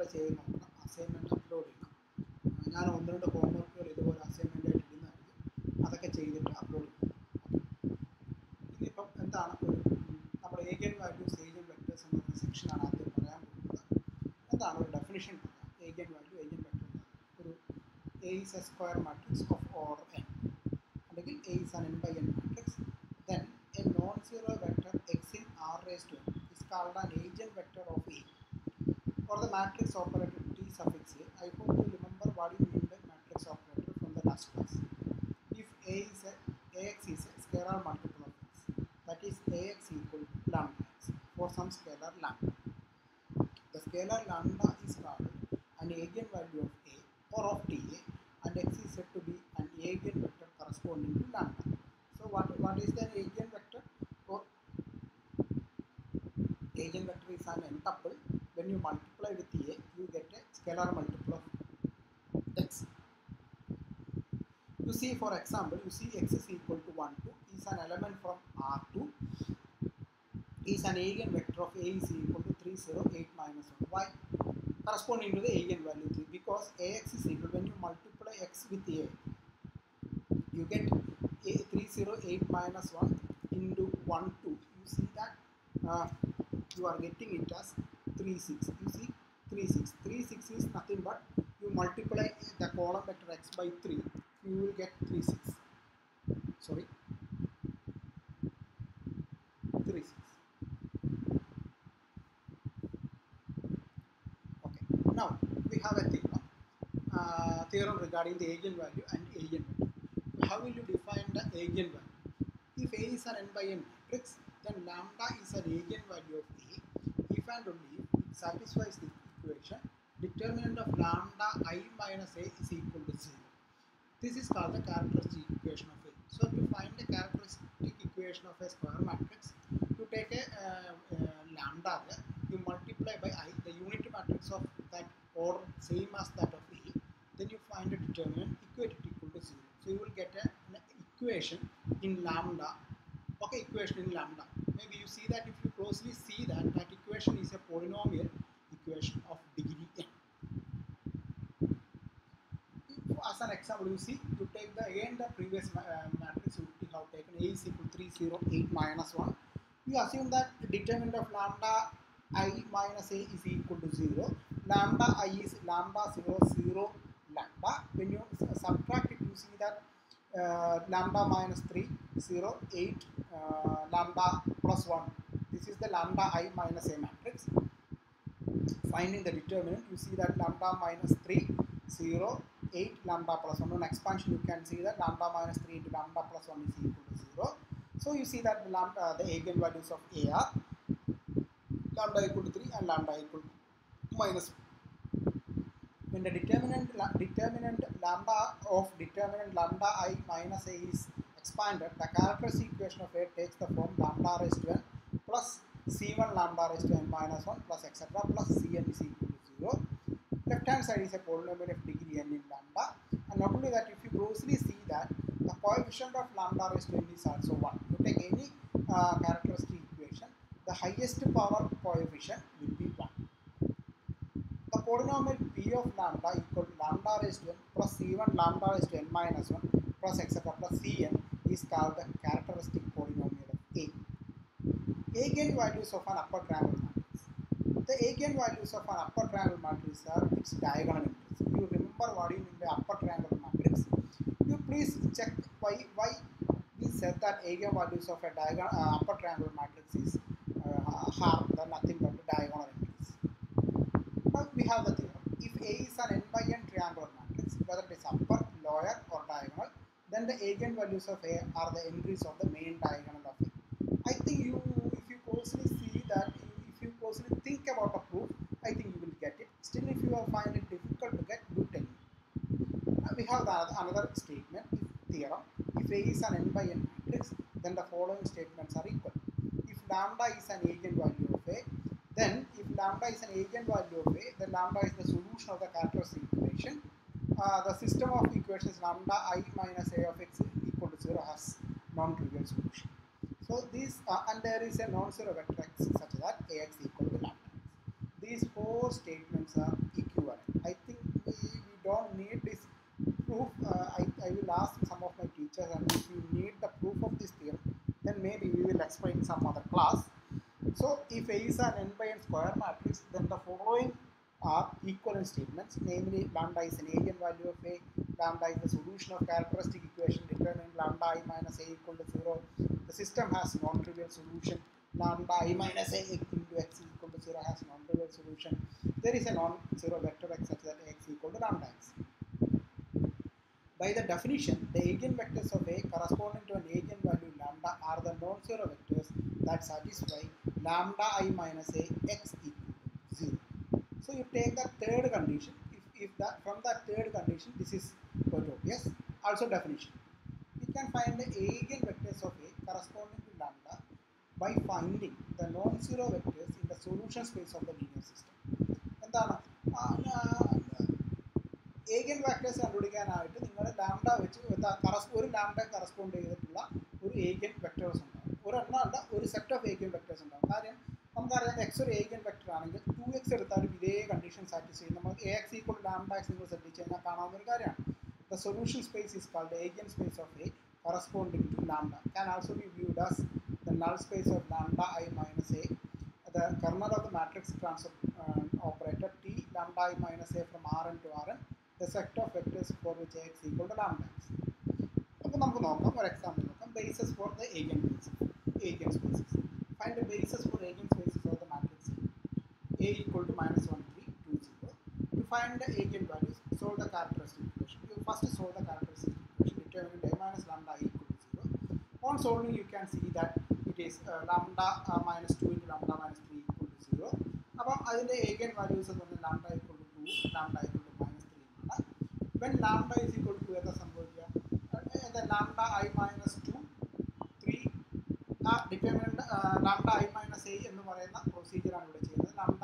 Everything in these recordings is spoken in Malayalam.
ചെയ്ത് നോക്കണം അസൈൻമെൻറ്റ് അപ്ലോഡ് ചെയ്യണം ആ, ഞാൻ ഒന്ന് രണ്ട് ഹോംവർക്കുകൾ ഇതുപോലെ അസൈൻമെൻ്റ് ആയിട്ട് ഇടുന്നതായിരിക്കും അതൊക്കെ ചെയ്തിട്ട് അപ്ലോഡ് ചെയ്യും ഇനിയിപ്പം എന്താണ് ഒരു ഉം, നമ്മുടെ ഏഗൻ വാല്യൂസ് ഏഗൻ വെക്ടേഴ്സ് എന്ന ഒരു സെക്ഷനാണ് ആദ്യം പറയാൻ പോകുന്നത് എന്താണ് ഒരു ഡെഫിനിഷൻ പറയാം ഏഗൻ വാല്യൂ ഏഗൻ വെക്ടർ ഒരു A is a square matrix of order n അല്ലെങ്കിൽ A is an n by n matrix then a non-zero vector x in r raised to n is called an eigenvector of A or the matrix operator T suffix A. I hope you remember what you mean by matrix operator from the last class. If A is a, AX is a scalar multiple of x, that is AX equal to lambda x for some scalar lambda. The scalar lambda is called an eigenvalue of A or of TA and x is said to be an eigenvector corresponding to lambda. So what, what is the eigenvector? Or eigenvector is an n tuple. When you multiply with A, you get a scalar multiple of x. You see, for example, you see x is equal to 1, 2 is an element from R2 is an eigenvector of A is equal to 3, 0, 8 minus 1. Why? Corresponding to the eigenvalue 3 because Ax is equal when you multiply x with A, you get a 308 minus 1 into 1 2 you see that uh, you are getting it as 36 you see 36 36 is nothing but you multiply the column vector x by 3 you will get 36 sorry 36 okay now we have a theorem uh, theorem regarding the eigenvalue and eigenvector how will you define the eigenvalue? If A is an n by n matrix, then lambda is an eigenvalue of A if and only if it satisfies the equation determinant of lambda i minus A is equal to 0. This is called the characteristic equation of A. So to find the characteristic equation of a square matrix, you take a uh, uh, lambda there, you multiply by i, the unit matrix of that order same as that of A, then you find a determinant equate it equal to 0. So you will get a, an equation in lambda. Okay, equation in lambda. Maybe you see that if you closely see that that equation is a polynomial equation of degree n. As an example, you see, you take the again the previous ma- uh, matrix you have taken A is equal to 308 minus 1. You assume that the determinant of lambda i minus a is equal to 0. Lambda i is lambda 0 0 lambda. When you s- subtract it, you see that uh, lambda minus 3 0 8 uh, lambda plus 1. This is the lambda i minus a matrix. Finding the determinant, you see that lambda minus 3 0 8 lambda plus 1. On expansion, you can see that lambda minus 3 into lambda plus 1 is equal to 0. So you see that the lambda, the eigenvalues of A are lambda equal to 3 and lambda equal to minus 1. When the determinant la- determinant lambda of determinant lambda i minus a is expanded, the characteristic equation of A takes the form lambda raised to n plus c1 lambda raised to n minus 1 plus etc plus cn is equal to 0. Left hand side is a polynomial of degree n in lambda and not only that if you closely see that the coefficient of lambda raised to n is also 1. You take any uh, characteristic equation, the highest power coefficient will be 1. The polynomial p of lambda equal to lambda raised to n plus c1 lambda raised to n minus 1 plus etc plus cn is called the characteristic polynomial of A. Eigenvalues of an upper triangle matrix. The eigenvalues of an upper triangle matrix are its diagonal entries. You remember what you mean by upper triangle matrix. You please check why why we said that eigenvalues of a diagonal uh, upper triangle matrix is uh, are the nothing but the diagonal entries. Now we have the theorem. If A is an n by n triangular matrix, whether it is upper, lower, or diagonal, then the eigenvalues of A are the entries of the main diagonal of A. I think you, if you closely see that, if you closely think about a proof, I think you will get it. Still, if you find it difficult to get, do tell me. Now we have the, another statement, if theorem. If A is an n by n matrix, then the following statements are equal. If lambda is an eigenvalue of A, then if lambda is an eigenvalue of A, then lambda is the solution of the characteristic equation. Uh, the system of equations lambda i minus a of x equal to 0 has non-trivial solution. So these uh, and there is a non-zero vector x such that ax equal to lambda x. these four statements are equivalent. I think we, we don't need this proof. Uh, I, I will ask some of my teachers, and if you need the proof of this theorem, then maybe we will explain some other class. So, if A is an n by n square matrix, then the following are equivalent statements, namely lambda is an eigenvalue of A, lambda is the solution of characteristic equation determining lambda i minus A equal to 0. The system has non-trivial solution, lambda i minus A into x equal to 0 has non-trivial solution. There is a non-zero vector x such that x equal to lambda x. By the definition, the eigenvectors of A corresponding to an eigenvalue lambda are the non-zero vectors that satisfy lambda i minus A x equal to 0. So you take the third condition. If, if that from that third condition, this is quite obvious. Also definition. We can find the eigenvectors of A corresponding to lambda by finding the non-zero vectors in the solution space of the linear system. എന്താണ് ഏഗൻ വെക്ടേഴ്സ് കണ്ടുപിടിക്കാനായിട്ട് നിങ്ങൾ ലാംഡ വെച്ച് എന്താ കറസ് ഒരു ലാംഡ കറസ്പോണ്ട് ചെയ്തിട്ടുള്ള ഒരു ഏഗൻ വെക്ടേഴ്സ് ഉണ്ടാവും ഒരെണ്ണം അല്ല ഒരു സെറ്റ് ഓഫ് ഏഗൻ വെക്ടേഴ്സ് ഉണ്ടാവും കാര്യം നമുക്കറിയാം എക്സ് ഒരു ഏഗൻ വെക്ടർ ആണെങ്കിൽ ടു എക്സ് എടുത്താലും ഇതേ കണ്ടീഷൻ സാറ്റിസ്ഫൈ ചെയ്യും നമുക്ക് A x equal lambda x നിങ്ങൾ ശ്രദ്ധിച്ച് കഴിഞ്ഞാൽ കാണാവുന്ന ഒരു കാര്യമാണ് the solution space is called eigen space of A corresponding to lambda can also be viewed as the null space of lambda i minus a the kernel of the matrix transfer uh, operator t lambda i minus a from Rn to Rn, the set of vectors for which Ax equal to lambda x. അപ്പോൾ നമുക്ക് നോക്കാം ഒരു എക്സാമ്പിൾ നോക്കാം bases for the eigen eigen spaces find the bases for eigen spaces of the matrix A equal to minus one three two zero two find the eigen values solve the characteristic equation you first solve the characteristic equation determining a minus lambda equal to 0. On solving, you can see that it is uh, lambda uh, minus 2 into lambda minus 3 equal to 0. അപ്പം അതിൻ്റെ ഏഗൻ വാല്യൂസ് എന്ന് പറഞ്ഞാൽ lambda equal to two lambda equal to minus three ആണ് when lambda is equal to two സംഭവിക്കുക lambda I minus two three ആ determinant lambda I minus A എന്ന് പറയുന്ന പ്രൊസീജിയറാണ് ഇവിടെ ചെയ്യുന്നത് lambda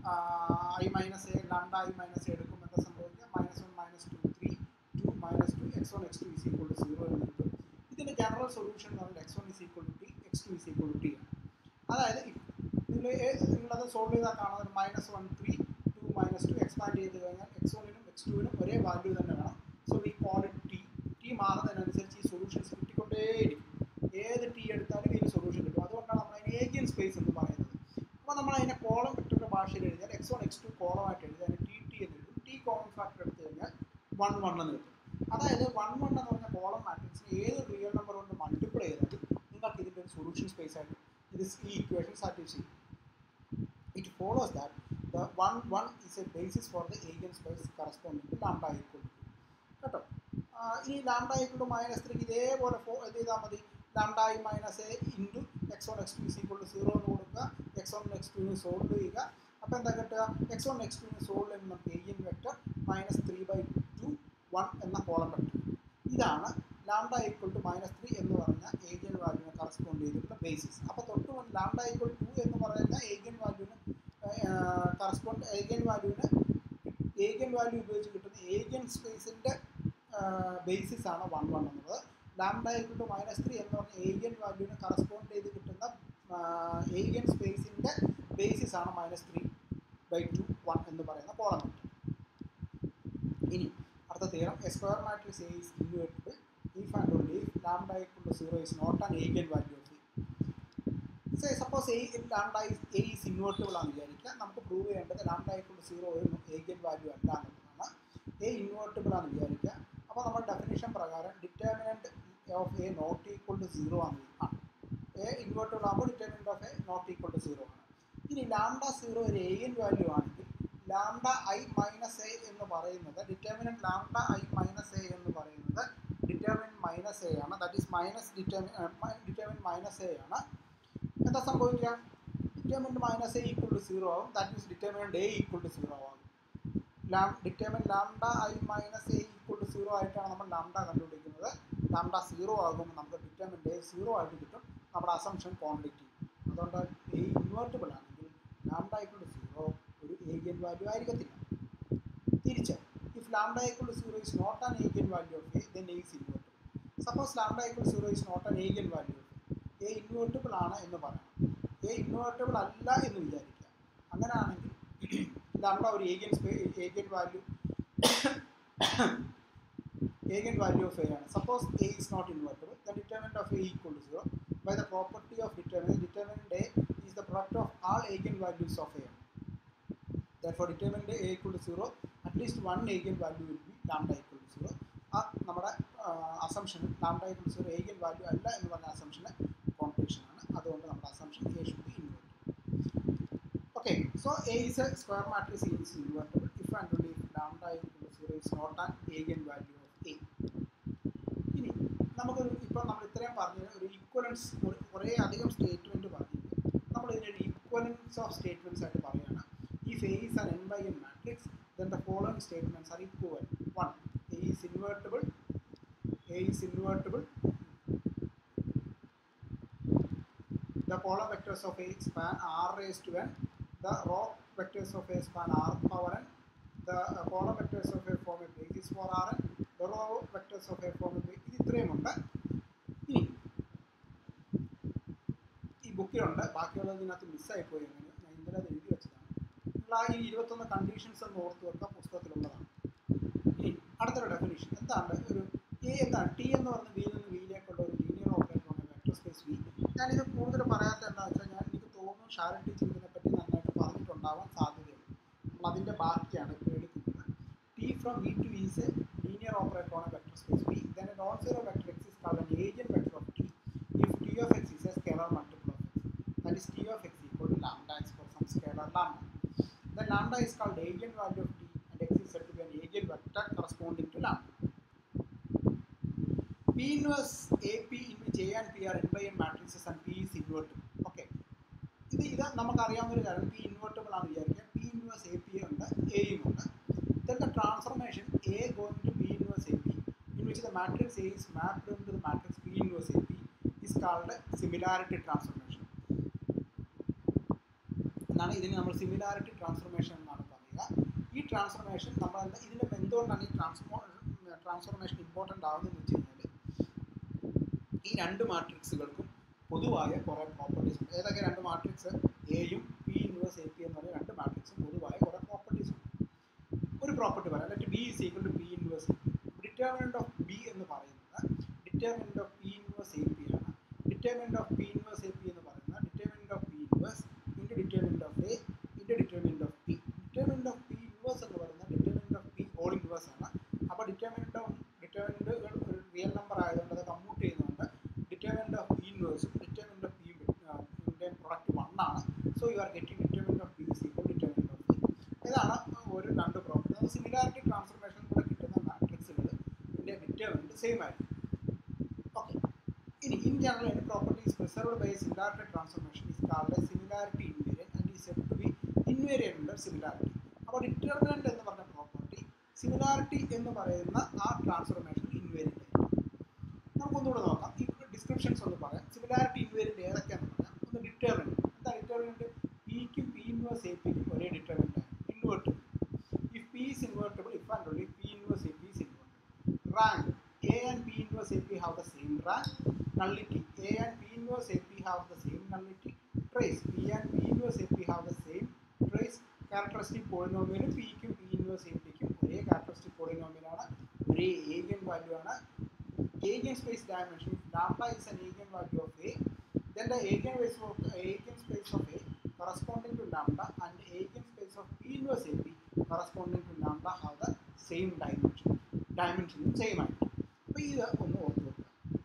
I minus A lambda I minus A എടുക്കുമ്പോൾ എന്താ സംഭവിക്കുക minus one minus two three two minus two x one x two is equal to zero എന്ന് കിട്ടും ഇതിൻ്റെ ജനറൽ സൊല്യൂഷൻ എന്ന് പറയുന്നത് x one is equal to t x two is equal to t ആണ് അതായത് നിങ്ങൾ നിങ്ങളത് സോൾവ് ചെയ്താൽ കാണുന്നത് minus one three two minus two expand ചെയ്ത് കഴിഞ്ഞാൽ എക്സ് വണ്ണിനും എക്സ് ടുവിനും ഒരേ വാല്യൂ തന്നെ വേണം so we call it t t മാറുന്നതിനനുസരിച്ച് ഈ സൊല്യൂഷൻസ് കിട്ടിക്കൊണ്ടേയിരിക്കും ഏത് ടി എടുത്താലും ഇതിന് സൊല്യൂഷൻ കിട്ടും അതുകൊണ്ടാണ് നമ്മൾ അതിന് ഏജിയൻ സ്പേസ് എന്ന് പറയുന്നത് അപ്പോൾ നമ്മൾ അതിനെ കോളം വെക്ടറിൻ്റെ ഭാഷയിൽ എഴുതിയാൽ എക്സ് വൺ എക്സ് ടു കോളമായിട്ട് എഴുതി അതിന് ടി ടി എന്ന് എഴുതും ടി കോമൺ ഫാക്ടർ എടുത്തു കഴിഞ്ഞാൽ വൺ വൺ എന്ന് കിട്ടും അതായത് വൺ വൺ എന്ന് പറഞ്ഞ കോളം മാട്രിക്സിന് ഏത് റിയൽ നമ്പർ കൊണ്ട് മൾട്ടിപ്ലൈ ചെയ്താലും നിങ്ങൾക്ക് ഇതിൻ്റെ ഒരു സൊല്യൂഷൻ സ്പേസ് ആയിട്ട് ഇത് ഈ ഇക്വേഷൻ സാറ്റിസ്ഫൈ ചെയ്യും it follows that the one one is a basis for the eigen space corresponding to lambda equal കേട്ടോ ഈ ലാംഡ ഈക്വൽ ടു മൈനസ് ത്രീക്ക് ഇതേപോലെ ഫോ ഇത് ചെയ്താൽ മതി lambda I minus A into x one x two is equal to zero എന്ന് കൊടുക്കുക എക്സ് വൺ എക്സ് ടുവിന് സോൾവ് ചെയ്യുക അപ്പോൾ എന്താ കിട്ടുക എക്സ് വൺ എക്സ് ടുവിന് സോൾവ് ചെയ്യുമ്പോൾ നമുക്ക് eigen vector minus three by two one എന്ന കോളം വെക്ടർ ഇതാണ് lambda equal to minus three എന്ന് പറഞ്ഞ ഏരിയൻ വാല്യൂവിനെ കറസ്പോണ്ട് ചെയ്തിട്ടുള്ള ബേസിസ് അപ്പോൾ തൊട്ട് മുൻ ലാംഡ ഈക്വൽ ടു എന്ന് പറയുന്ന ഏരിയൻ വാല്യൂവിന് കറസ്പോണ്ട് ഏരിയൻ വാല്യൂവിന് ഏരിയൻ വാല്യൂ ഉപയോഗിച്ച് കിട്ടുന്ന ഏരിയൻ സ്പേസിൻ്റെ ബേസിസ് ആണ് വൺ വൺ എന്നുള്ളത് lambda equal to minus three എന്ന് പറഞ്ഞ ഏരിയൻ വാല്യൂവിന് കറസ്പോണ്ട് ചെയ്ത് കിട്ടുന്ന ഏരിയൻ സ്പേസിൻ്റെ ബേസിസ് ആണ് minus three by two one എന്ന് പറയുന്ന കോളം വെക്ടർ ഇനി അടുത്ത theorem a square matrix A is invertible if and only if lambda equal to 0 is not an eigenvalue of A. Say suppose A if lambda is A is invertible ആണെന്ന് വിചാരിക്കുക നമുക്ക് പ്രൂവ് ചെയ്യേണ്ടത് lambda equal to 0 ഒരു eigen value അല്ല എന്നുള്ളതാണ് A invertible ആണെന്ന് വിചാരിക്കുക അപ്പോൾ നമ്മൾ ഡെഫിനിഷൻ പ്രകാരം determinant of A not equal to zero ആണ് ആണ് എ ഇൻവേർട്ടിബിൾ ആകുമ്പോൾ determinant of A not equal to zero ആണ് ഇനി ലാംഡ സീറോ ഒരു eigen വാല്യൂ ആണെങ്കിൽ ലാംഡ ഐ മൈനസ് എ എന്ന് പറയുന്നത് determinant lambda I minus A എന്ന് പറയുന്നത് ഡിറ്റർമിൻ മൈനസ് എ ആണ് that is minus determinant determinant minus A ആണ് എന്താ സംഭവിക്കുക determinant minus A equal to zero ആവും that means determinant A equal to zero ആവും lambda determinant lambda I minus A equal to zero ആയിട്ടാണ് നമ്മൾ ലാംഡ കണ്ടുപിടിക്കുന്നത് ലാംഡ സീറോ ആകുമ്പോൾ നമുക്ക് ഡിറ്റർമിൻ എ സീറോ ആയിട്ട് കിട്ടും നമ്മുടെ അസംഷൻ കോൺട്രിക്റ്റ് അതുകൊണ്ട് എ ഇൻവേർട്ടിബിൾ ആണെങ്കിൽ ലാംഡ ഈക്വൽ ടു സീറോ ഒരു ഏരിയൻ വാല്യൂ ആയിരിക്കത്തില്ല തിരിച്ച് if lambda equal to 0 is not an eigenvalue of A, then A is invertible. Suppose lambda equal to 0 is not an eigenvalue of A. A invertible ആണ് എന്ന് പറയണം A invertible അല്ല എന്ന് വിചാരിക്കുക അങ്ങനെയാണെങ്കിൽ നമ്മുടെ ഒരു eigen space eigen value eigen value of A ആണ്. Suppose A is not invertible, the determinant of A equal to 0 by the property of determinant, determinant A is the product of all eigenvalues of A. Therefore, determinant A equal to 0, at least one eigenvalue will be lambda equal to 0. ആ നമ്മുടെ assumption lambda equal to zero eigen value അല്ല എന്ന് പറഞ്ഞ അസംഷന് കോൺട്രഡിക്ഷൻ ആണ് അതുകൊണ്ട് നമ്മുടെ assumption A should be invertible okay so A is a square matrix is invertible if and only if lambda equal to zero is not an eigen value of A ഇനി നമുക്കൊരു ഇപ്പോൾ നമ്മൾ ഇത്രയും പറഞ്ഞ ഒരു ഈക്വലൻസ് കുറേ അധികം സ്റ്റേറ്റ്മെൻറ്റ് പറഞ്ഞിട്ട് നമ്മൾ ഇതിനൊരു ഈക്വലൻസ് ഓഫ് സ്റ്റേറ്റ്മെൻറ്റ്സ് ആയിട്ട് പറയുകയാണ് if A is an n by n matrix, then the following statements are equivalent. One, A is invertible. A is invertible. The column vectors of A span R raised to n. The row vectors of A span R power n. The uh, column vectors of A form a basis for Rn. The row vectors of A form a basis. ഇത് ഇത്രയുമുണ്ട് ഇനി ഈ ബുക്കിലുണ്ട് ബാക്കിയുള്ളത് ഇതിനകത്ത് മിസ്സായി പോയി അങ്ങനെ ഞാൻ ഇന്നലെ അത് എഴുതി വെച്ചതാണ് നിങ്ങൾ ആ ഈ ഇരുപത്തൊന്ന് കണ്ടീഷൻസ് ഒന്ന് ഓർത്ത് വെക്കുക പുസ്തകത്തിലുള്ളതാണ് ഇനി അടുത്തൊരു ഡെഫിനേഷൻ എന്താണ് ഒരു എ എന്താണ് ടി എന്ന് പറഞ്ഞ ബിയിൽ നിന്ന് വിയിലേക്കുള്ള ഒരു ലീനിയർ ഓപ്പറേറ്ററാണ് വെക്ടർ സ്പേസ് വി ഞാനിത് കൂടുതൽ പറയാത്ത എന്താണെന്ന് വെച്ചാൽ ഞാൻ എനിക്ക് തോന്നുന്നു ഷാരൻ ടീച്ചർ ഇതിനെപ്പറ്റി നന്നായിട്ട് പറഞ്ഞിട്ടുണ്ടാവാൻ സാധ്യതയുണ്ട് നമ്മൾ അതിൻ്റെ ബാക്കിയാണ് ഇപ്പോൾ എടുക്കുന്നത് T from V to is a linear operator on vector space V then a non zero vector x is called an agent vector of t if t of x is a scalar multiple of x that is t of x equal to lambda x for some scalar lambda then lambda is called eigenvalue of t and x is said to be an eigenvector corresponding to lambda. P inverse AP in which A and P are n by n matrices and P is invertible. Okay. ഇത് ഇത് നമുക്കറിയാവുന്ന ഒരു കാര്യം പി ഇൻവേർട്ടബിൾ ആണ് വിചാരിക്കുക പി ഇൻവേഴ്സ് എ പി ഉണ്ട് എയും ഉണ്ട് then the transformation A going to P inverse AP in which the matrix A is mapped into the matrix P inverse AP is called similarity transformation. എന്നാണ് ഇതിന് നമ്മൾ സിമിലാരിറ്റി ട്രാൻസ്ഫോർമേഷൻ എന്നാണ് പറയുക ഈ ട്രാൻസ്ഫോർമേഷൻ നമ്മൾ എന്താ ഇതിന് എന്തുകൊണ്ടാണ് ഈ ട്രാൻസ്ഫോ ട്രാൻസ്ഫോർമേഷൻ ഇമ്പോർട്ടൻ്റ് ആവുന്നതെന്ന് വെച്ച് കഴിഞ്ഞാൽ ഈ രണ്ട് മാട്രിക്സുകൾക്കും പൊതുവായ കുറേ പ്രോപ്പർട്ടീസ് ഉണ്ട് ഏതൊക്കെ രണ്ട് മാട്രിക്സ് എയും പി ഇൻവേഴ്സ് എ പി എന്ന് പറയുന്ന രണ്ട് മാട്രിക്സും പൊതുവായ കുറേ പ്രോപ്പർട്ടീസ് ഉണ്ട് ഒരു പ്രോപ്പർട്ടി പറയാം എന്നിട്ട് B is equal to P inverse determinant of B എന്ന് പറയുന്നത് determinant of P inverse A P ആണ് determinant of P inverse A P എന്ന് പറയുന്നത് determinant of P inverse into determinant of A into determinant of P determinant of P inverse എന്ന് പറയുന്നത് determinant of P all inverse ആണ് അപ്പോൾ ഡിറ്റർമിനൻ്റ് ഓഫ് ഡിറ്റർമിനൻ്റ് ഒരു റിയൽ നമ്പർ ആയതുകൊണ്ട് അത് കമ്മ്യൂട്ട് ചെയ്യുന്നുണ്ട് ഡിറ്റർമിനൻ്റ് ഓഫ് പി ഇൻവേഴ്സും determinant of P product one ആണ് so you are getting determinant of P is equal determinant of P ഇതാണ് ഒരു രണ്ട് പ്രോപ്പർട്ടി അത് സിമിലാരിറ്റി ട്രാൻസ്ഫോർമേഷൻ കൂടെ കിട്ടുന്ന മാട്രിക്സുകൾ ഇതിൻ്റെ ഡിറ്റർമിനൻ്റ് സെയിം ആയിരിക്കും ഓക്കെ ഇനി in general any property is preserved by a similarity transformation is called a similarity invariant and is said to be invariant under similarity അപ്പോൾ ഡിറ്റർമിനൻ്റ് എന്ന് പറഞ്ഞ പ്രോപ്പർട്ടി സിമിലാരിറ്റി എന്ന് പറയുന്ന ആ ട്രാൻസ്ഫോർമേഷൻ ഇൻവേരിയൻ്റ് ആയിരിക്കും നമുക്കൊന്നുകൂടെ നോക്കാം ഈ ഡിസ്ക്രിപ്ഷൻസ് ഒന്ന് പറയാം സിമിലാരിറ്റി ഇൻവേരിയൻ്റ് ഏതൊക്കെയാണെന്ന് പറയാം ഒന്ന് ഡിറ്റർമിനൻ്റ് എന്താ ഡിറ്റർമിനൻ്റ് പിക്കും പി ഇൻവേഴ്സ് എ പിക്കും ഒരേ ഡിറ്റർമിനൻ്റ് ആണ് invertible if P is invertible if and only p inverse AP is invertible rank A and P inverse AP have the same rank nullity A and P inverse AP have the same nullity trace P and P inverse AP have the same trace characteristic polynomial P ക്കും P inverse AP ക്കും ഒരേ characteristic polynomial ആണ് ഒരേ eigen value ആണ് eigenspace dimension if lambda is an eigenvalue of A then the eigenspace of eigenspace of A corresponding to lambda and eigenspace of P inverse AP corresponding to lambda have the same dimension dimension same ആയിട്ട് അപ്പോൾ ഇത് ഒന്ന് ഓർത്ത് വെക്കുക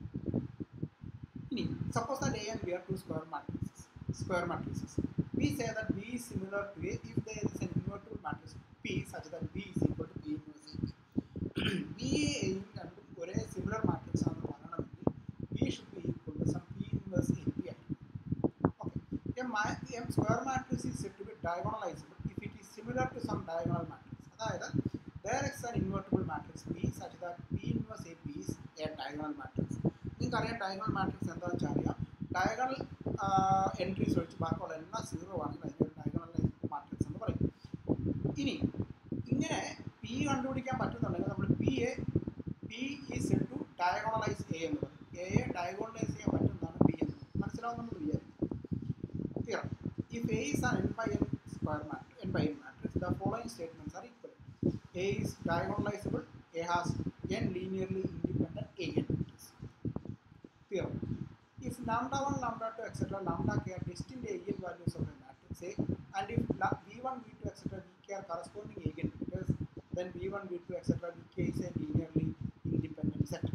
ഇനി suppose that A and B are two square matrices square matrices we say that B is similar to A if there is an invertible matrix P such that B is equal to P inverse AP B യും രണ്ടും ഒരേ സിമിലർ മാട്രിക്സ് ആണെന്ന് പറയണമെങ്കിൽ B should be equal to some P inverse AP ആയിരിക്കും okay a, ma- a square matrix is said to be diagonalizable if it is similar to some diagonal matrix അതായത് there is an invertible matrix B such that P inverse AP is a diagonal matrix നിങ്ങൾക്കറിയാം ഡയഗണൽ മാട്രിക്സ് എന്താണെന്ന് വെച്ചാൽ അറിയാം ഡയഗണൽ എൻട്രീസ് ഒഴിച്ച് ബാക്കിയുള്ള എല്ലാം സീറോ ആണെങ്കിൽ അതിൻ്റെ ഡയഗണൽ മാട്രിക്സ് എന്ന് പറയും ഇനി ഇങ്ങനെ പി കണ്ടുപിടിക്കാൻ പറ്റുന്നുണ്ടെങ്കിൽ നമ്മൾ P A P is to diagonalize A എന്ന് പറയും എയെ ഡയഗോണലൈസ് ചെയ്യാൻ പറ്റുന്നതാണ് പി എന്ന് മനസ്സിലാവുന്നെന്ന് വിചാരിക്കും clear if A is an n by n square matrix n by n matrix the follow following statements are equal. A is diagonalizable, A has n linearly independent eigenvectors. Clear? If lambda 1, lambda 2, etc., lambda k are distinct eigenvalues of a matrix A, and if la- v1, v2, etc., vk are corresponding eigenvectors, then v1, v2, etc., vk is a linearly independent set.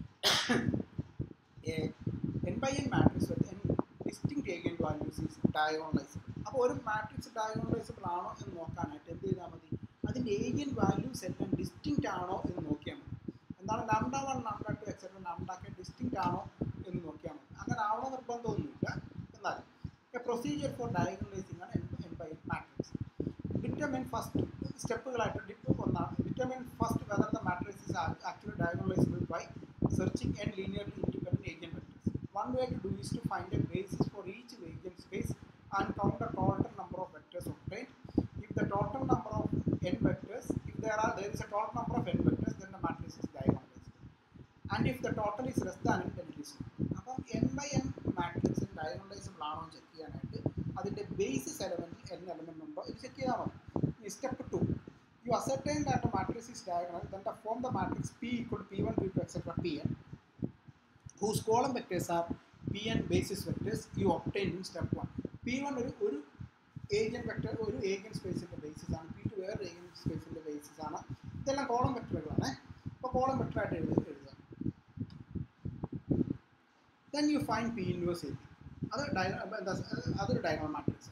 a n by n matrix with n distinct eigenvalues is diagonalizable. അപ്പോൾ ഒരു മാട്രിക്സ് ഡയഗോണലൈസബിൾ ആണോ എന്ന് നോക്കാനായിട്ട് എന്ത് ചെയ്താൽ മതി അതിൻ്റെ ഏഗൻ വാല്യൂസ് എല്ലാം ഡിസ്റ്റിങ്റ്റ് ആണോ എന്ന് നോക്കിയാൽ മതി എന്താണ് lambda one lambda two etcetera ലാംഡക്ക് ഡിസ്റ്റിങ്റ്റ് ആണോ എന്ന് നോക്കിയാൽ മതി അങ്ങനെ ആവണ നിർബന്ധമൊന്നുമില്ല എന്നാൽ എ പ്രൊസീജിയർ ഫോർ ഡയഗണലൈസിംഗ് ആണ് n by matrix determine first സ്റ്റെപ്പുകളായിട്ട് ഡിപ്പ് ഒന്നാണ് determine first whether the matrix is actually diagonalisable by searching and linearly independent eigen vectors one way to do is to find a basis for each eigen space and count the total number of vectors obtained. If the total number of n vectors, if there are there is a total number of n vectors, then the matrix is diagonalizable. And if the total is less than n, then it is not. അപ്പം n by n matrix diagonalisable ആണോ എന്ന് ചെക്ക് ചെയ്യാനായിട്ട് അതിൻ്റെ ബേസിസ് എലമെൻറ്റിൽ n എലമെൻ്റ് ഉണ്ടോ ഇത് ചെക്ക് ചെയ്താൽ മതി step two you ascertain that matrix is diagonal then the form the matrix p equal to p1 p2 etc pn whose column vectors are pn basis vectors you obtain in step 1 P one ഒരു ഒരു ഏജൻ വെക്ടർ ഒരു ഏജൻ സ്പേസിൻ്റെ ബേസിസ് ആണ് പി ടു വേറെ ഏജൻ സ്പേസിൻ്റെ ബേസിസ് ആണ് ഇതെല്ലാം കോളം വെക്ടറുകളാണ് അപ്പോൾ കോളം വെക്ടറായിട്ട് എഴുതി എഴുതുക then you find P inverse A അത് ഡയ എന്താ അതൊരു diagonal matrix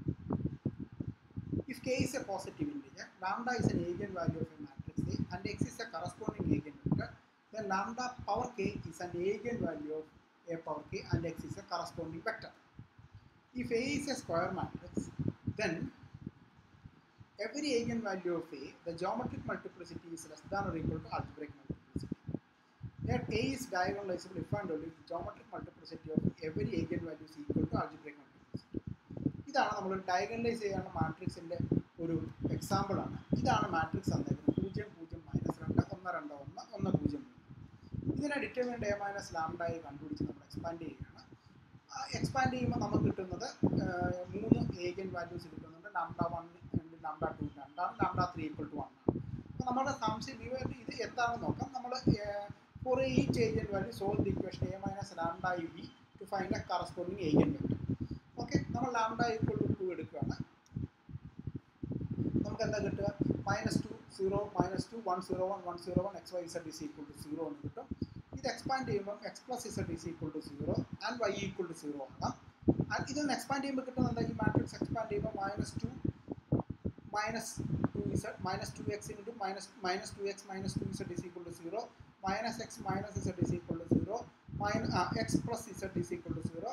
if k is a positive integer lambda is an eigen value of a matrix A and x is a corresponding eigen vector then lambda power k is an eigenvalue of a power k and x is a corresponding vector. If A is a square matrix, then every eigenvalue of A, the geometric multiplicity is less than or equal to algebraic multiplicity. Let A is diagonalizable if and only if the geometric multiplicity of every eigenvalue is equal to algebraic multiplicity. ഇതാണ് നമ്മൾ ഡയഗണലൈസ് ചെയ്യുന്ന മാട്രിക്സിൻ്റെ ഒരു എക്സാമ്പിൾ ആണ് ഇതാണ് മാട്രിക്സ് തന്നേക്കുന്നത് പൂജ്യം പൂജ്യം മൈനസ് രണ്ട് ഒന്ന് രണ്ട് ഒന്ന് ഒന്ന് പൂജ്യം മൂന്ന് ഇതിനെ ഡിറ്റർമിൻ എ മൈനസ് ലാംഡായി കണ്ടുപിടിച്ച് നമ്മൾ എക്സ്പാൻഡ് ചെയ്യുകയാണ് എക്സ്പാൻഡ് ചെയ്യുമ്പോൾ നമുക്ക് കിട്ടുന്നത് മൂന്ന് ഏജൻ വാല്യൂസ് കിട്ടുന്നുണ്ട് ലാംഡ വൺ ഉണ്ട് ലാംഡ ടു രണ്ടാണ് lambda three equal to one ആണ് അപ്പോൾ നമ്മുടെ സംശയം ഇത് എന്താണെന്ന് നോക്കാം നമ്മൾ for each eigen value solve the equation A minus lambda u v to find a corresponding eigen vector okay നമ്മൾ ലാംഡ ഈക്വൽ ടു ടു എടുക്കുകയാണ് നമുക്ക് എന്താ കിട്ടുക minus two zero minus two one zero one one zero one x y z is equal to zero എന്ന് കിട്ടും ഇത് എക്സ്പാൻഡ് ചെയ്യുമ്പോൾ x plus z is equal to zero and y equal to zero ആകാം ആൻഡ് ഇതൊന്ന് എക്സ്പാൻഡ് ചെയ്യുമ്പോൾ കിട്ടുന്നത് ഈ മാട്രിക്സ് എക്സ്പാൻഡ് ചെയ്യുമ്പോൾ minus two minus two z minus two x into minus minus two x minus two z is equal to zero minus x minus z is equal to zero minus ആ x plus z is equal to zero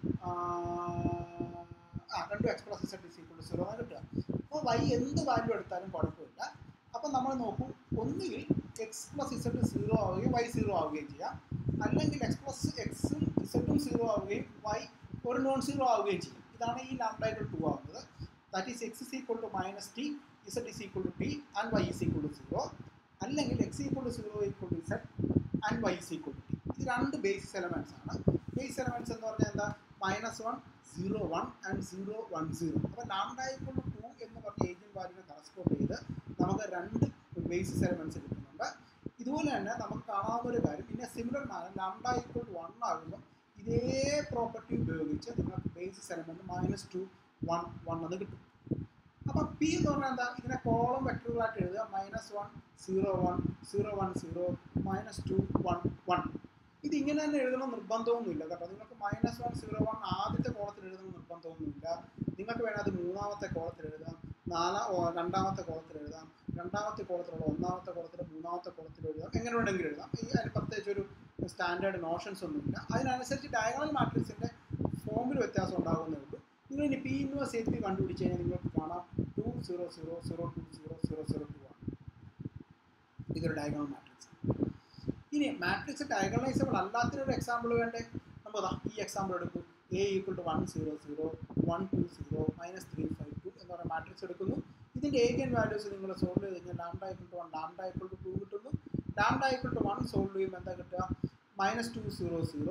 ആ രണ്ടും x plus z is equal to zero ആണ് കിട്ടുക അപ്പോൾ വൈ എന്ത് വാല്യൂ എടുത്താലും കുഴപ്പമില്ല അപ്പം നമ്മൾ നോക്കും ഒന്നുകിൽ എക്സ് പ്ലസ് ഇസഡ് സീറോ ആവുകയും വൈ സീറോ ആവുകയും ചെയ്യാം അല്ലെങ്കിൽ എക്സ് പ്ലസ് എക്സും ഇസഡും സീറോ ആവുകയും വൈ ഒരു നോൺ സീറോ ആവുകയും ചെയ്യും ഇതാണ് ഈ ലാംഡായിട്ട് ടു ആവുന്നത് that is x is equal to minus t z is equal to t and y is equal to zero അല്ലെങ്കിൽ x equal to zero equal to z and y is equal to t ഇത് രണ്ട് ബേസിസ് എലമെൻറ്റ്സ് ആണ് ബേസ് എലമെൻറ്റ്സ് എന്ന് പറഞ്ഞാൽ എന്താ minus one zero one and zero one zero അപ്പോൾ ലാംഡ ഈക്വൾ ടു ടു എന്ന് പറഞ്ഞ ഏജൻ വാല്യൂനെ കറസ്പോണ്ട് ചെയ്ത് നമുക്ക് രണ്ട് ബേസിസ് എലമെൻറ്റ്സ് കിട്ടുന്നുണ്ട് ഇതുപോലെ തന്നെ നമുക്ക് കാണാവുന്ന ഒരു കാര്യം പിന്നെ സിമിലർ മാനം ലാംഡ ഈക്വൾ ടു വൺ ആകുമ്പോൾ ഇതേ പ്രോപ്പർട്ടി ഉപയോഗിച്ച് നിങ്ങൾക്ക് basis element minus two one one എന്ന് കിട്ടും അപ്പം പി എന്ന് പറഞ്ഞാൽ എന്താ ഇതിനെ കോളം വെക്ടറുകളായിട്ട് എഴുതുക minus one zero one zero one zero minus two one one ഇത് ഇങ്ങനെ തന്നെ എഴുതണം നിർബന്ധമൊന്നുമില്ല കേട്ടോ നിങ്ങൾക്ക് മൈനസ് വൺ സീറോ വൺ ആദ്യത്തെ കോളത്തിൽ എഴുതണം നിർബന്ധമൊന്നുമില്ല നിങ്ങൾക്ക് വേണേൽ അത് മൂന്നാമത്തെ കോളത്തിൽ എഴുതാം നാലാ രണ്ടാമത്തെ കോളത്തിൽ എഴുതാം രണ്ടാമത്തെ കോളത്തിലുള്ള ഒന്നാമത്തെ കോളത്തിൽ മൂന്നാമത്തെ കോളത്തിൽ എഴുതാം എങ്ങനെ വേണമെങ്കിലും എഴുതാം ഈ അതിന് പ്രത്യേകിച്ച് ഒരു സ്റ്റാൻഡേർഡ് നോഷൻസ് ഒന്നുമില്ല അതിനനുസരിച്ച് ഡയഗണൽ മാട്രിക്സിൻ്റെ ഫോമിൽ വ്യത്യാസം ഉണ്ടാകുന്നേ ഉള്ളൂ നിങ്ങൾ ഇനി പി ഇൻവേഴ്സ് എ പി കണ്ടുപിടിച്ച് കഴിഞ്ഞാൽ നിങ്ങൾക്ക് കാണാം two zero zero zero two zero zero zero two ആണ് ഇതൊരു ഡയഗണൽ മാട്രിക്സ് ഇനി മാട്രിക്സ് ഡയഗണലൈസബിൾ അല്ലാത്തൊരു എക്സാമ്പിൾ വേണ്ടേ നമ്മൾ ഈ എക്സാമ്പിൾ എടുക്കും A equal to one zero zero one two zero minus three five two എന്ന് പറയുന്ന മാട്രിക്സ് എടുക്കുന്നു ഇതിൻ്റെ ഏഗൻ വാല്യൂസ് നിങ്ങൾ സോൾവ് ചെയ്ത് കഴിഞ്ഞാൽ lambda equal to one lambda equal to two കിട്ടുന്നു lambda equal to one solve ചെയ്യുമ്പോൾ എന്താ കിട്ടുക minus two zero zero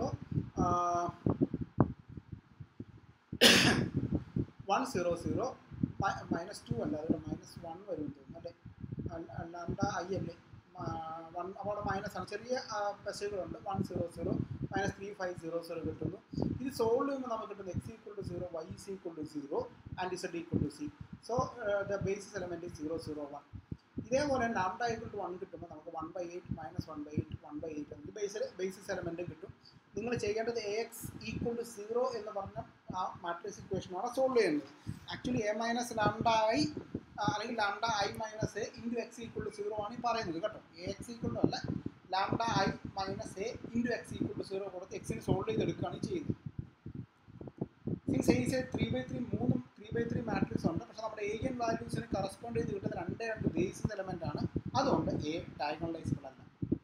one zero zero minus two അല്ല അതിവിടെ മൈനസ് മൈനസ് വൺ വരും തോന്നുന്നു അല്ലേ ലാംഡ ഐ അല്ലേ വൺ അവിടെ മൈനസ് ആണ് ചെറിയ പെശകളുണ്ട് one zero zero minus three five zero zero കിട്ടുന്നു ഇത് സോൾവ് ചെയ്യുമ്പോൾ നമുക്ക് കിട്ടുന്നത് x equal to zero y is equal to zero and z equal to c so the basis element zero zero one ഇതേപോലെ ലാംഡ ഈക്വൾ ടു വൺ കിട്ടുമ്പോൾ നമുക്ക് one by eight minus one by eight one by eight നമുക്ക് ബേസിൽ ബേസിസ് എലമെൻറ്റ് കിട്ടും നിങ്ങൾ ചെയ്യേണ്ടത് A x equal to zero എന്ന് പറഞ്ഞ ആ മാട്രിക്സ് ഇക്വേഷനാണ് സോൾവ് ചെയ്യുന്നത് actually A minus lambda I അല്ലെങ്കിൽ lambda I minus A into x equal to zero ആണ് ഈ പറയുന്നത് കേട്ടോ എ എക്സ് ഈക്വൾ ടു അല്ല lambda I minus A into x equal to zero കൊടുത്ത് എക്സിന് സോൾവ് ചെയ്തെടുക്കുകയാണ് ചെയ്യുന്നത് since A is three by three മൂന്നും ത്രീ ബൈ ത്രീ മാട്രിക്സ് ഉണ്ട് പക്ഷേ നമ്മുടെ ഏഷ്യൻ വാല്യൂസിന് കറസ്പോണ്ട് ചെയ്ത് കിട്ടുന്ന രണ്ട് രണ്ട് ബേസിസ് എലമെൻ്റ് ആണ് അതുകൊണ്ട് എ ഡയഗണലൈസബിൾ അല്ല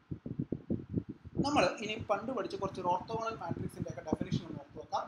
നമ്മൾ ഇനി പണ്ട് പഠിച്ച കുറച്ച് ഓർത്തോഗണൽ മാട്രിക്സിൻ്റെ ഒക്കെ ഡെഫിനിഷൻ ഒന്ന് ഓർത്ത് വെക്കാം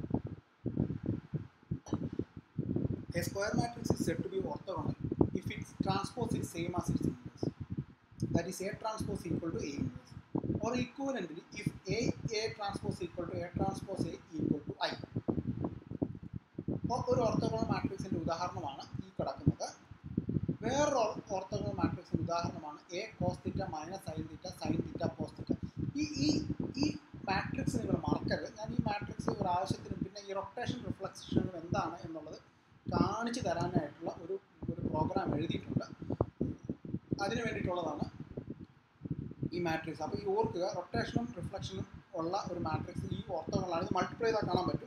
A square matrix is said to be orthogonal if its transpose is same as its inverse. That is A transpose equal to A inverse. Or equivalently, if A A transpose equal to A transpose A equal to I. അപ്പോൾ ഒരു ഓർത്തോഗണൽ മാട്രിക്സിൻ്റെ ഉദാഹരണമാണ് ഈ കിടക്കുന്നത് വേറൊരു ഓർത്തോഗണൽ മാട്രിക്സിൻ്റെ ഉദാഹരണമാണ് A cos theta minus sine theta sine theta cos theta ഈ ഈ ഈ മാട്രിക്സ് നിങ്ങൾ മറക്കരുത് ഞാൻ ഈ മാട്രിക്സ് ഒരു ആവശ്യത്തിനും പിന്നെ ഈ റൊട്ടേഷൻ റിഫ്ലക്ഷനും എന്താണ് എന്നുള്ളത് കാണിച്ചു തരാനായിട്ടുള്ള ഒരു ഒരു പ്രോഗ്രാം എഴുതിയിട്ടുണ്ട് അതിന് വേണ്ടിയിട്ടുള്ളതാണ് ഈ മാട്രിക്സ് അപ്പോൾ ഈ ഓർക്കുക റൊട്ടേഷനും റിഫ്ലക്ഷനും ഉള്ള ഒരു മാട്രിക്സ് ഈ ഓർത്തോകളാണ് ഇത് മൾട്ടിപ്ലൈ ചെയ്താൽ കാണാൻ പറ്റും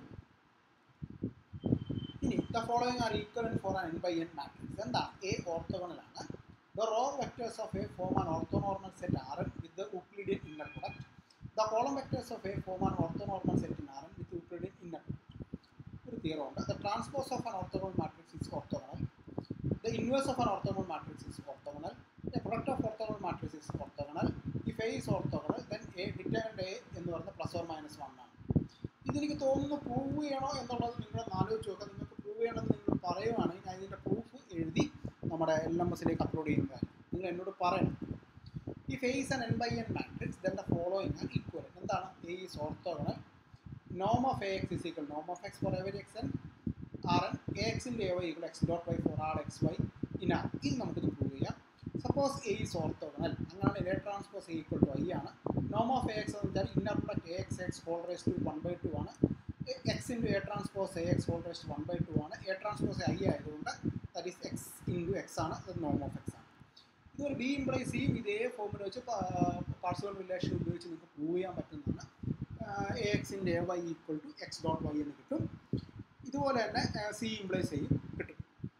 ഇനി the following are equal for an n by n matrix എന്താ എ ഓർത്തോഗണലാണ് the row vectors of A form an orthonormal set R n with the Euclidean inner product the column vectors of A form an orthonormal set in R n with Euclidean inner ഒരു തിയറം ഉണ്ട് the transpose of an orthogonal matrix is orthogonal the inverse of an orthogonal matrix is orthogonal the product of orthogonal matrix is orthogonal if A is orthogonal then A determinant A എന്ന് പറയുന്നത് പ്ലസ് ഓർ മൈനസ് വൺ ആണ് ഇതെനിക്ക് തോന്നുന്നു പ്രൂവ് ചെയ്യണോ എന്നുള്ളത് നിങ്ങൾ ആലോചിച്ച് നോക്കുക നിങ്ങൾക്ക് പ്രൂവ് ചെയ്യണമെന്ന് നിങ്ങൾ പറയുവാണെങ്കിൽ ഞാൻ ഇതിൻ്റെ പ്രൂഫ് എഴുതി നമ്മുടെ എൽ എം എസിലേക്ക് അപ്ലോഡ് ചെയ്യുന്നതായിരിക്കും നിങ്ങൾ എന്നോട് പറയണം ഈ face and N by n matrix then the following and equal എന്താണ് A is orthogonal Noam of A X is equal Noam of X for every X N R N A എക്സിൻ്റെ A y equal X dot Y four R X Y in R ഇത് നമുക്കിത് പ്രൂവ് ചെയ്യാം സപ്പോസ് എ ഈസ് ഓർത്തോഗണൽ അങ്ങനെയാണ് A transpose A equal to I ആണ് നോം ഓഫ് എ എക്സ് എന്ന് വെച്ചാൽ inner product A x x whole raise to one by two ആണ് x into A transpose A x whole raise to one by two ആണ് എ ട്രാൻസ്പോസ് ഐ ആയതുകൊണ്ട് that is x into x ആണ് അത് നോം ഓഫ് എക്സ് ആണ് ഇതൊരു ബി ഇംപ്ലൈസ് ചെയ്യും ഇതേ ഫോമിൽ വെച്ച് പാർസൽ റിലേഷൻ ഉപയോഗിച്ച് നിങ്ങൾക്ക് പ്രൂവ് ചെയ്യാൻ പറ്റുന്നതാണ് എ എക്സിൻ്റെ A y equal to x dot y എന്ന് കിട്ടും ഇതുപോലെ തന്നെ സി ഇംപ്ലൈസ് ചെയ്യും കിട്ടും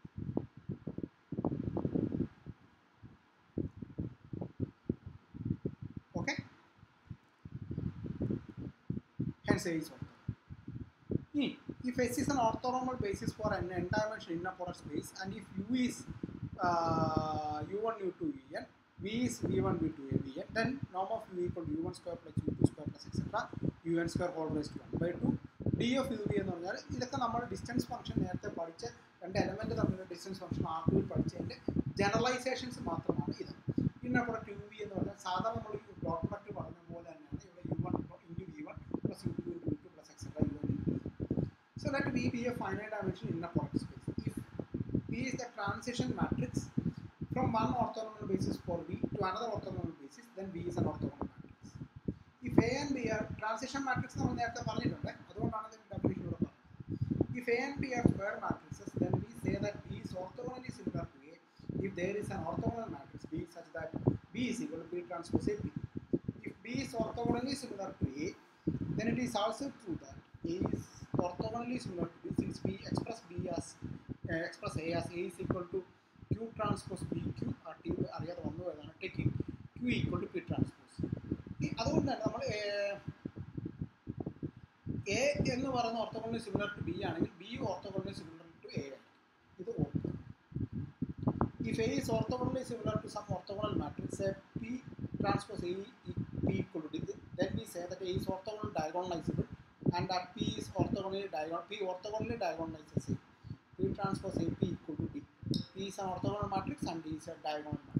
okay hence A is orthogonal. ഇനി if S is an orthonormal basis for an n-dimensional inner product space and if U is uh, U1, U2, Vn, V is V1, V2, Vn, then norm of U equal to U1 square plus U2 square plus etc. Un square whole raised to 1 by 2. D of u v എന്ന് പറഞ്ഞാൽ ഇതൊക്കെ നമ്മൾ ഡിസ്റ്റൻസ് ഫംഗ്ഷൻ നേരത്തെ പഠിച്ച രണ്ട് എലമെന്റ് തമ്മിലുള്ള ഡിസ്റ്റൻസ് ഫംഗ്ഷൻ ആർ ടുവിൽ പഠിച്ചതിൻ്റെ ജനറലൈസേഷൻസ് മാത്രമാണ് ഇത് പിന്നെ പ്രൊഡക്റ്റ് യു വി എന്ന് പറഞ്ഞാൽ സാധാരണ നമ്മൾ ഈ ഡോട്ട് പ്രൊഡക്റ്റ് പറഞ്ഞ പോലെ തന്നെയാണ് ഇവിടെ u one into v one plus u two into two plus etcetera u one into So let V be a finite dimension inner product space. If V is the transition matrix from one orthogonal basis for V to another orthogonal basis, then V is an orthogonal matrix. If A and B are transition matrix നമ്മൾ നേരത്തെ പറഞ്ഞിട്ടുണ്ട് അതുകൊണ്ടാണ് ഇതിന്റെ definition ഇവിടെ പറഞ്ഞത്. If A and B are square matrices, then we say that B is orthogonally similar to A if there is an orthogonal matrix B such that B is equal to B transpose AP. If B is orthogonally similar to A, then it is also true that A is orthogonally similar to B since we express B as uh, express A as A is equal to Q transpose BQ ആ ടി അറിയാതെ വന്നു പോയതാണ് taking Q equal to P transpose ഈ അതുകൊണ്ട് തന്നെ നമ്മൾ എ എന്ന് പറയുന്ന ഓർത്തോഗോണലി സിമിലർ ടു ബി ആണെങ്കിൽ B orthogonally similar to A ആയിരിക്കും ഇത് ഓർക്കുക if A is orthogonally similar to some orthogonal matrix, say P transpose A e- P equal to D, then we say that A is orthogonally diagonalizable and that P is orthogonally diagonal P orthogonally diagonalizes A. P transpose A P equal to D. P is an orthogonal matrix and D is a diagonal matrix.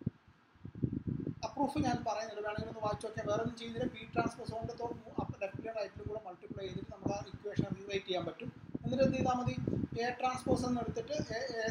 Proof ഞാൻ പറയുന്നില്ല വേണമെങ്കിൽ ഒന്ന് വായിച്ചു നോക്കിയാൽ വേറെ ഒന്നും ചെയ്തില്ല പി ട്രാൻസ്പോസ് കൊണ്ട് ലെഫ്റ്റിലും റൈറ്റിലും കൂടെ മൾട്ടിപ്ലൈ ചെയ്തിട്ട് നമുക്ക് ആ ഇക്വേഷൻ റീറൈറ്റ് ചെയ്യാൻ പറ്റും എന്നിട്ട് എന്ത് ചെയ്താൽ മതി എ ട്രാൻസ്പോസ് എന്ന് എടുത്തിട്ട് എ സിമെട്രിക്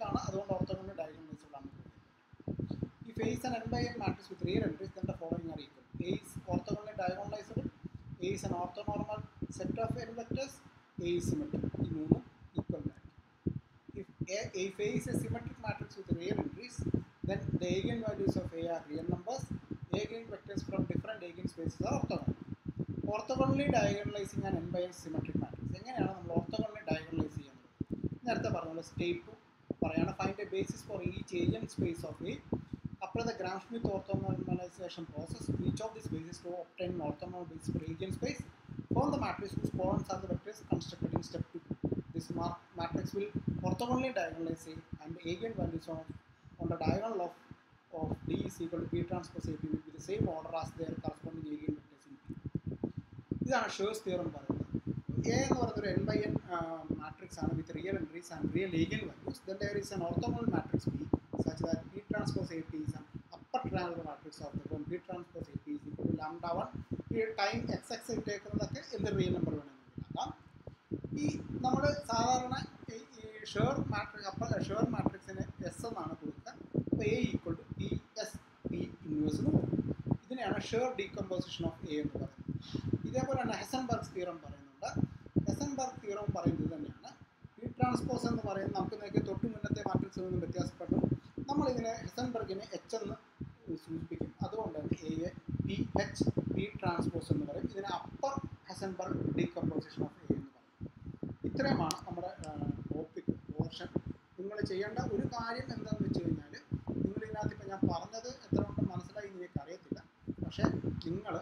ആണ് അതുകൊണ്ട് ഓർത്തോഗണൽ ഡയഗണലൈസിബിൾ ആണ് If A is an n by n matrix with real entries, then the following are equal. A is orthogonally diagonalizable. A is an orthonormal set of n vectors. A is symmetric. ഈ മൂന്നും equal ആയിരിക്കും. If A, if A is a symmetric matrix with real entries, then the eigenvalues of A are real numbers. Eigenvectors from different eigenspaces are orthogonal. Orthogonally diagonalizing an n by n symmetric matrix. എങ്ങനെയാണ് നമ്മൾ orthogonally diagonalize ചെയ്യുന്നത്? നേരത്തെ പറഞ്ഞ സ്റ്റേറ്റ് പറയാണ് find a basis for each eigen space of A apply the Gram-Schmidt orthonormalization process. Each of these bases to obtain an orthonormal basis for eigenspace. Form the matrix whose columns are the vectors constructed in step 2. This ma- matrix will orthogonally diagonalize A and eigenvalues of, on the diagonal of, of D is equal to P transpose AP will be the same order as their corresponding eigenvectors in P. ഇതാണ് ഷേഴ്സ് തിയറം പറയുന്നത് എ എന്ന് പറയുന്ന ഒരു എൻ ബൈ എൻ മാട്രിക്സ് ആണ് with real entries and real eigen values then there is an orthogonal matrix B such that P transpose AP is an upper triangular matrix of the form P transpose AP is equal to lambda 1 ഈ ടൈം എക്സ് എക്സ് ഇട്ടേക്കുന്നതൊക്കെ എന്ത് റിയൽ നമ്പർ വേണമെങ്കിൽ ആകാം ഈ നമ്മൾ സാധാരണ ഈ ഈ ഷെയർ മാട്രിക്സ് അപ്പർ ഷെയർ മാട്രിക്സിന് എസ് എന്നാണ് കൊടുക്കുക അപ്പോൾ A equal to P S P inverse എന്ന് പറയും ഇതിനെയാണ് ഷെയർ ഡീകമ്പോസിഷൻ ഓഫ് എ എന്ന് പറയുന്നത് ഇതേപോലെ തന്നെ ഹെസൻബർഗ് തീറം പറയുന്നുണ്ട് ഹെസൻബർഗ് തീറം പറയുന്നത് തന്നെയാണ് പി ട്രാൻസ്പോസ് എന്ന് പറയുന്നത് നമുക്ക് നേരത്തെ തൊട്ട് മുന്നത്തെ മാട്രിക്സിൽ നിന്നും വ്യത്യാസപ്പെട്ടു നമ്മൾ ഇതിനെ ഹെസൻബർഗിനെ എച്ച് എന്ന് സൂചിപ്പിക്കും അതുകൊണ്ട് തന്നെ A P H P transpose എന്ന് പറയും ഇതിനെ upper Hessenberg decomposition of A എന്ന് പറയും ഇത്രയുമാണ് നമ്മുടെ ടോപ്പിക് പോർഷൻ നിങ്ങൾ ചെയ്യേണ്ട ഒരു കാര്യം എന്താണെന്ന് വെച്ച് കഴിഞ്ഞാൽ നിങ്ങൾ ഇതിനകത്ത് ഇപ്പം ഞാൻ പറഞ്ഞത് എത്ര കൊണ്ട് മനസ്സിലായി എന്ന് എനിക്ക് അറിയത്തില്ല പക്ഷേ നിങ്ങൾ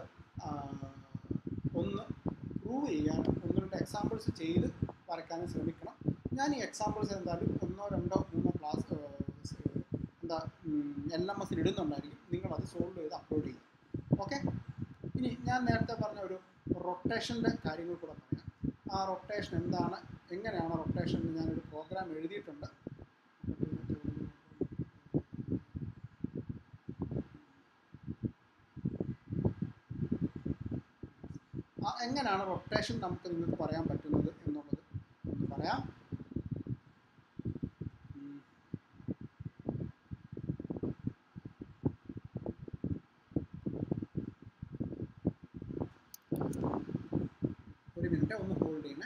ഒന്ന് പ്രൂവ് ചെയ്യാനും ഒന്ന് രണ്ട് എക്സാമ്പിൾസ് ചെയ്ത് വരയ്ക്കാനും ശ്രമിക്കണം ഞാൻ ഈ എക്സാമ്പിൾസ് എന്തായാലും ഒന്നോ രണ്ടോ മൂന്നോ ക്ലാസ് എന്താ എൽ എം എസിൽ ഇടുന്നുണ്ടായിരിക്കും നിങ്ങളത് സോൾവ് ചെയ്ത് അപ്ലോഡ് ചെയ്യും ഓക്കെ ഇനി ഞാൻ നേരത്തെ പറഞ്ഞ ഒരു റൊട്ടേഷൻ്റെ കാര്യങ്ങൾ കൂടെ പറയാം ആ റൊട്ടേഷൻ എന്താണ് എങ്ങനെയാണ് റൊട്ടേഷൻ എന്ന് ഞാനൊരു പ്രോഗ്രാം എഴുതിയിട്ടുണ്ട് ആ എങ്ങനെയാണ് റൊട്ടേഷൻ നമുക്ക് നിങ്ങൾക്ക് പറയാൻ പറ്റുന്നത് എന്നുള്ളത് ഒന്ന് പറയാം ഉം. ഒരു മിനിറ്റ് ഒന്ന് ഹോൾഡ് ചെയ്യണേ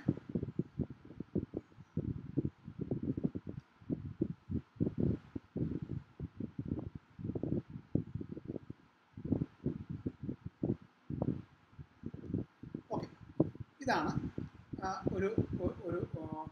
ഓക്കെ ഇതാണ് ആ, ഒരു ഒ- ഒരു ആ,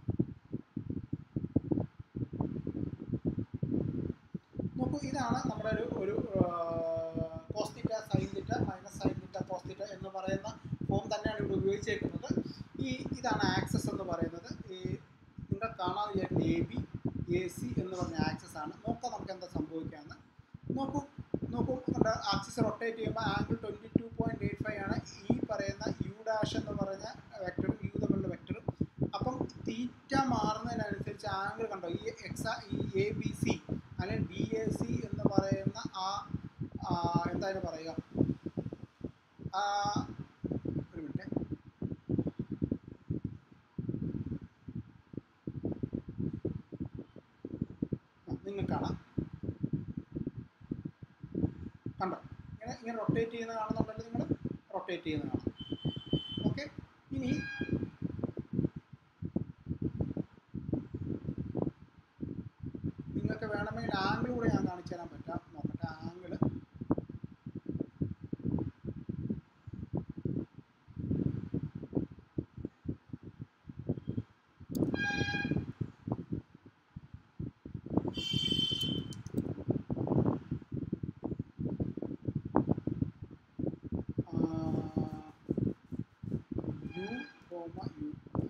നോക്കൂ ഇതാണ് നമ്മുടെ ഒരു ഒരു കോസ്തിറ്റ sign theta minus sine theta കോസ്തിറ്റ എന്ന് പറയുന്ന ഫോം തന്നെയാണ് ഇവിടെ ഉപയോഗിച്ചേക്കുന്നത് ഈ ഇതാണ് ആക്സസ് എന്ന് പറയുന്നത് ഈ നിങ്ങൾ കാണാൻ വിചാരിക്കുന്ന എ ബി എ സി എന്ന് പറഞ്ഞ ആക്സസ് ആണ് നോക്കാം നമുക്ക് എന്താ സംഭവിക്കാമെന്ന് നോക്കൂ നോക്കൂ ആക്സിസ് റൊട്ടേറ്റ് ചെയ്യുമ്പോൾ angle twenty two point eight five ആണ് ഈ പറയുന്ന യു ഡാഷ് എന്ന് പറഞ്ഞ വെക്ടറും യു തമ്മിലുള്ള വെക്ടറും അപ്പം തീറ്റ മാറുന്നതിനനുസരിച്ച് ആംഗിൾ കണ്ടോ ഈ എക്സ ഈ എ ബി സി അല്ലെങ്കിൽ ബി എ സി എന്ന് പറയുന്ന ആ ആ, എന്താണ് പറയുക ആ, ഒരു മിനിറ്റ് നിങ്ങൾ കാണാം കണ്ടോ ഇങ്ങനെ ഇങ്ങനെ റൊട്ടേറ്റ് ചെയ്യുന്ന കാണുന്നുണ്ടല്ലോ നിങ്ങൾ റൊട്ടേറ്റ് ചെയ്യുന്ന കാണാം ഓക്കെ ഇനി നിങ്ങൾക്ക് വേണമെങ്കിൽ ആംഗിൾ കൂടെ ഞാൻ കാണിച്ചു തരാൻ പറ്റാം നോക്കട്ടെ ആംഗിൾ യു കോമ യു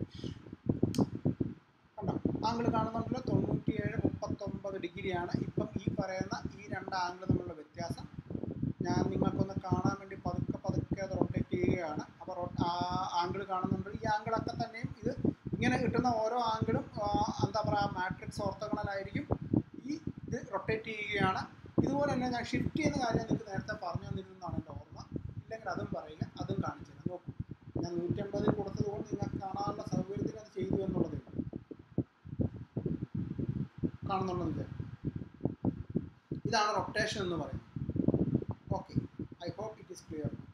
കണ്ടോ ആംഗിൾ കാണുന്നുണ്ടല്ലോ തൊണ്ണൂറ്റിയേഴ് മുപ്പത്തൊമ്പത് ഡിഗ്രിയാണ് ഇപ്പം ഈ പറയുന്ന ഈ രണ്ട് ആംഗിൾ തമ്മിലുള്ള വ്യത്യാസം ഞാൻ നിങ്ങൾക്കൊന്ന് കാണാൻ വേണ്ടി പതുക്കെ പതുക്കെ അത് റൊട്ടേറ്റ് ചെയ്യുകയാണ് അപ്പോൾ ആ ആംഗിൾ കാണുന്നുണ്ട് ഈ ആംഗിളൊക്കെ തന്നെയും ഇത് ഇങ്ങനെ കിട്ടുന്ന ഓരോ ആംഗിളും എന്താ പറയുക മാട്രിക്സ് ഓർത്തഗണലായിരിക്കും ഈ ഇത് റൊട്ടേറ്റ് ചെയ്യുകയാണ് ഇതുപോലെ തന്നെ ഞാൻ ഷിഫ്റ്റ് ചെയ്യുന്ന കാര്യം നിങ്ങൾക്ക് നേരത്തെ പറഞ്ഞു തന്നിരുന്നതാണ് എൻ്റെ ഓർമ്മ ഇല്ലെങ്കിൽ അതും പറയുക അതും കാണിച്ചു തരാം നോക്കൂ ഞാൻ നൂറ്റമ്പതിൽ കൊടുത്തത് കൊണ്ട് നിങ്ങൾക്ക് കാണാനുള്ള സൗകര്യത്തിൽ അത് ചെയ്തു എന്നുള്ളതേ ഉള്ളൂ കാണുന്നുണ്ടെന്ന് വിചാരിക്കും ഇതാണ് റൊട്ടേഷൻ എന്ന് പറയുന്നത് okay I hope it is clear